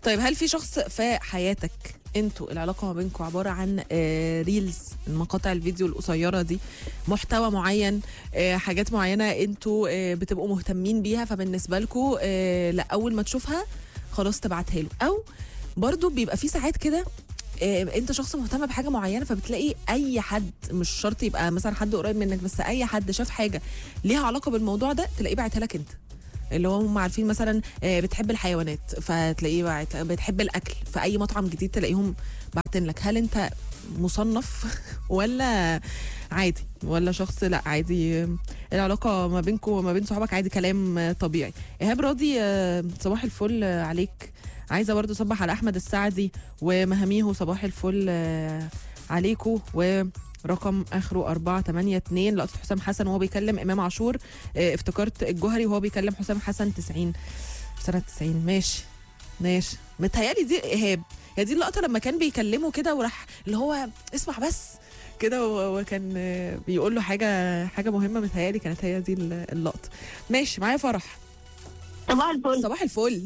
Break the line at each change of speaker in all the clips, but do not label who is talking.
طيب هل في شخص في حياتك انتوا العلاقه ما بينكم عباره عن آه، ريلز المقاطع الفيديو القصيره دي محتوى معين آه، حاجات معينه انتوا آه، بتبقوا مهتمين بيها فبالنسبه لكم لا اول ما تشوفها خلاص تبعتها له او برضو بيبقى في ساعات كده آه، انت شخص مهتم بحاجه معينه فبتلاقي اي حد مش شرط يبقى مثلا حد قريب منك بس اي حد شاف حاجه ليها علاقه بالموضوع ده تلاقيه باعتها لك انت اللي هو هم عارفين مثلا آه، بتحب الحيوانات فتلاقيه باعت بتحب الاكل في اي مطعم جديد تلاقيهم باعتين لك هل انت مصنف ولا عادي ولا شخص لا عادي آه، العلاقه ما بينكم وما بين صحابك عادي كلام آه، طبيعي ايهاب راضي آه، صباح الفل آه، عليك عايزه برضو صبح على احمد السعدي ومهاميهو صباح الفل آه، عليكو ورقم اخره 482 لقطه حسام حسن وهو بيكلم امام عاشور آه، افتكرت الجوهري وهو بيكلم حسام حسن 90 سنه 90 ماشي ماشي متهيألي دي ايهاب هي دي اللقطه لما كان بيكلمه كده وراح اللي هو اسمع بس كده و- وكان آه، بيقول له حاجه حاجه مهمه متهيألي كانت هي دي اللقطه ماشي معايا فرح
صباح الفل
صباح الفل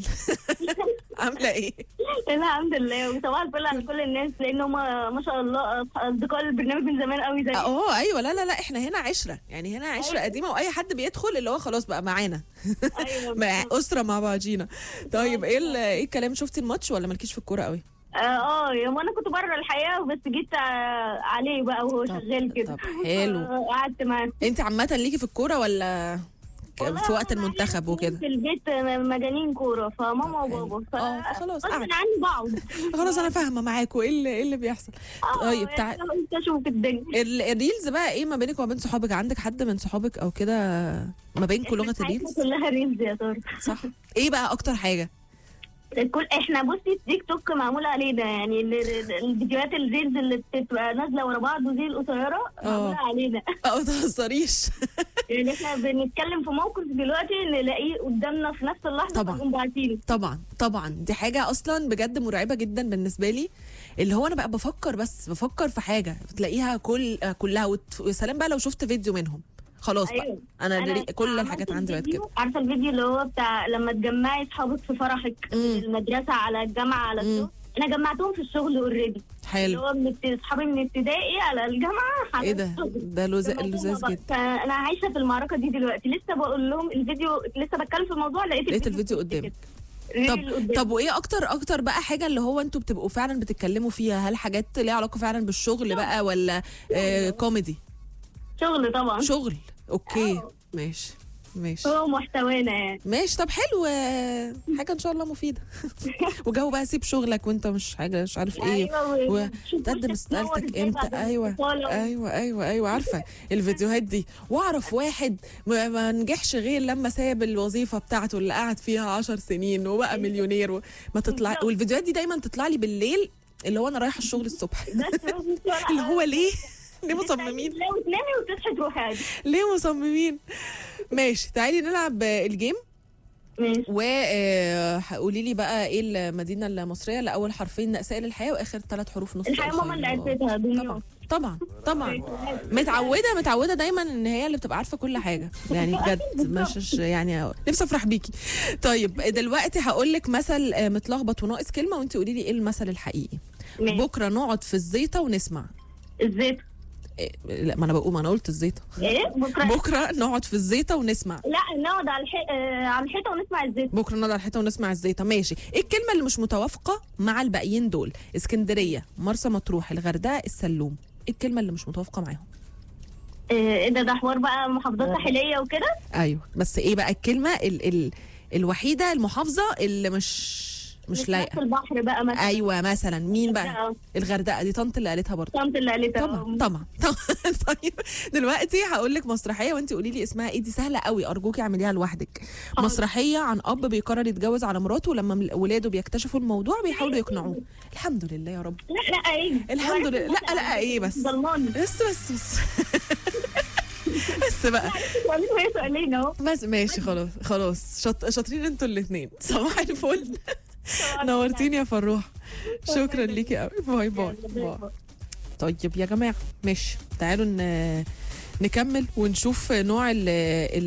عامله ايه
الحمد لله وصباح الفل على كل الناس لان هم ما شاء الله اصدقاء البرنامج من زمان قوي زي
اه ايوه لا لا لا احنا هنا عشره يعني هنا عشره
أيوة.
قديمه واي حد بيدخل اللي هو خلاص بقى معانا
ايوه
مع اسره مع بعضينا طيب ايه ال- ايه الكلام شفتي الماتش ولا مالكيش في الكوره قوي
اه اه يوم انا كنت بره الحقيقه بس جيت آه، عليه بقى وهو
طب-
شغال كده
طب حلو.
آه، قعدت معاه
انت عامه ليكي في الكوره ولا ك-
والله
في وقت
أنا
المنتخب
معايا
وكده
في البيت مجانين كوره فماما
طب حلو.
وبابا ف
اه، فخلاص
غصب
قاعد.
عني بقعد
خلاص انا فاهمه معاكوا ايه اللي ايه اللي بيحصل
آه،
طيب
يعني
تع...
قلت اشوف الدنيا
ال- الريلز بقى ايه ما بينك وما بين صحابك عندك حد من صحابك او كده ما بينكم لغه
حياتنا
الريلز
كلها ريلز يا طارق
صح ايه بقى اكتر حاجه
كل احنا بصي التيك توك معمول علينا يعني ال- ال- الفيديوهات الريلز اللي بتبقى نازله ورا بعض ودي القصيره معموله علينا
اه ما تهزريش
يعني احنا بنتكلم في موقف دلوقتي نلاقيه قدامنا في نفس اللحظه
طبعا.
فنقوم باعتينه
طبعا طبعا دي حاجة أصلا بجد مرعبة جدا بالنسبة لي اللي هو أنا بقى بفكر بس بفكر في حاجة تلاقيها كل كلها وت- ويا سلام بقى لو شفت فيديو منهم خلاص بقى
أيوة.
أنا,
أنا
دري- كل
عملت
الحاجات عندي بقت
الفيديو-
كده
عارفه الفيديو اللي هو بتاع لما تجمعي اصحابك في فرحك
مم.
من المدرسه على الجامعه على
مم.
الشغل انا جمعتهم في الشغل اوريدي اللي
حلو
هو من الت- اصحابي من ابتدائي على الجامعه على
إيه ده
الشغل.
ده لوز-
جمعتهم
لزاز
مع بعض.
جدا
فانا عايشه في المعركه دي دلوقتي لسه بقول لهم الفيديو لسه بتكلم في الموضوع لقيت
لقيت الفيديو
في
قدامك.
كده.
طب
ريل قدامي.
طب وايه اكتر اكتر بقى حاجه اللي هو انتوا بتبقوا فعلا بتتكلموا فيها هل حاجات ليها علاقه فعلا بالشغل بقى ولا آه كوميدي
شغل طبعا
شغل اوكي
آه.
ماشي ماشي
هو محتوانا يعني
ماشي طب حلو آه، حاجه ان شاء الله مفيده وجو بقى سيب شغلك وانت مش حاجه مش عارف ايه
ايوه
و-
شوف
تقدم
وشك
استقالتك
نور إزاي
امتى
بعد
ايوه
البطالة.
ايوه ايوه ايوه عارفه الفيديوهات دي واعرف واحد ما ما نجحش غير لما ساب الوظيفه بتاعته اللي قعد فيها عشر سنين وبقى مليونير وما تطلع
بالظبط.
والفيديوهات دي دايما تطلع لي بالليل اللي هو انا رايحه الشغل الصبح
بس بس ولا-
اللي هو ليه ليه مصممين
لو تنامي وتصحي تروحي عادي
ليه مصممين ماشي تعالي نلعب آه، الجيم
ماشي
وقولي لي بقى ايه المدينه المصريه اللي اول حرفين سائل الحياه واخر ثلاث حروف نص
الحقيقه ماما اللي
الخياط.
عرفتها
طبعا
دمياط
طبعا طبعا متعوده متعوده دايما ان هي اللي بتبقى عارفه كل حاجه يعني بجد مش يعني نفسي افرح بيكي طيب دلوقتي هقول لك مثل آه، متلخبط وناقص كلمه وانت قولي لي ايه المثل الحقيقي
ماشي.
بكره نقعد في الزيطه ونسمع
الزيت
إيه لا ما انا بقول ما انا قلت الزيطه
ايه بكره
بكره نقعد في الزيطه ونسمع
لا نقعد على الحي... آه، على الحيطه ونسمع الزيت
بكره نقعد على الحيطه ونسمع الزيطه ماشي ايه الكلمه اللي مش متوافقه مع الباقيين دول اسكندريه مرسى مطروح الغردقه السلوم ايه الكلمه اللي مش متوافقه معاهم
آه، ايه ده ده حوار بقى محافظات ساحليه وكده
ايوه بس ايه بقى الكلمه ال ال الوحيده المحافظه اللي مش مش
نفس
لايقه
البحر بقى مثلا
ايوه مثلا مين بقى
الغردقة.
الغردقه دي طنط اللي قالتها برضه
طنط اللي قالتها
طبعا طبعا طبعا طيب دلوقتي هقول لك مسرحيه وانت قولي لي اسمها ايه دي سهله قوي ارجوكي اعمليها لوحدك مسرحيه عن اب بيقرر يتجوز على مراته ولما مل- ولاده بيكتشفوا الموضوع بيحاولوا يقنعوه الحمد لله يا رب
لا لا ايه
الحمد لله لا لا ايه بس
ظلماني
بس بس بس بس بقى
سؤالين وهي سؤالين اهو
بس ماشي خلاص خلاص شط... شاطرين انتوا الاثنين صباح الفل نورتيني يا فروح شكرا ليكي قوي باي باي باي طيب يا جماعه ماشي تعالوا ن... نكمل ونشوف نوع ال-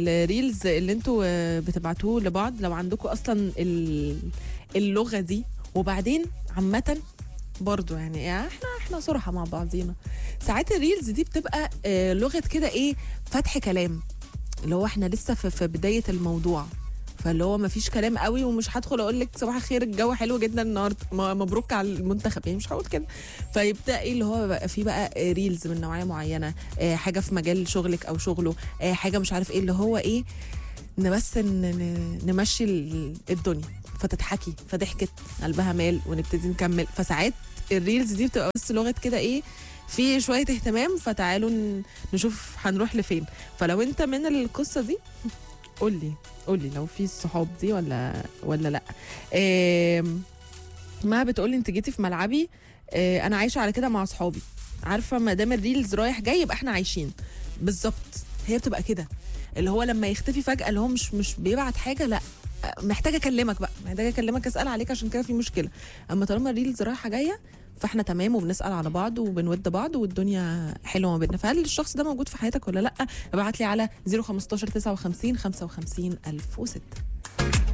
الريلز اللي انتوا بتبعتوه لبعض لو عندكم اصلا ال- اللغه دي وبعدين عامه برضو يعني, يعني احنا احنا صراحه مع بعضينا ساعات الريلز دي بتبقى آه لغه كده ايه فتح كلام اللي هو احنا لسه في, في بدايه الموضوع فاللي هو مفيش كلام قوي ومش هدخل اقول لك صباح الخير الجو حلو جدا النهارده م- مبروك على المنتخب يعني مش هقول كده فيبدا ايه اللي هو بقى في بقى ريلز من نوعيه معينه آه حاجه في مجال شغلك او شغله آه حاجه مش عارف ايه اللي هو ايه ن- بس ن- ن- نمشي ال- الدنيا فتضحكي فضحكت قلبها مال ونبتدي نكمل فساعات الريلز دي بتبقى بس لغه كده ايه في شويه اهتمام فتعالوا ن- نشوف هنروح لفين فلو انت من القصه دي قول لي قول لي لو في الصحاب دي ولا ولا لا آم، ما بتقولي انت جيتي في ملعبي آه، انا عايشه على كده مع اصحابي عارفه ما دام الريلز رايح جاي يبقى احنا عايشين بالظبط هي بتبقى كده اللي هو لما يختفي فجاه اللي هو مش مش بيبعت حاجه لا آه، محتاجه اكلمك بقى محتاجه اكلمك اسال عليك عشان كده في مشكله اما طالما الريلز رايحه جايه فاحنا تمام وبنسال على بعض وبنود بعض والدنيا حلوه ما بيننا فهل الشخص ده موجود في حياتك ولا لا ابعت لي على 015 59 55 1006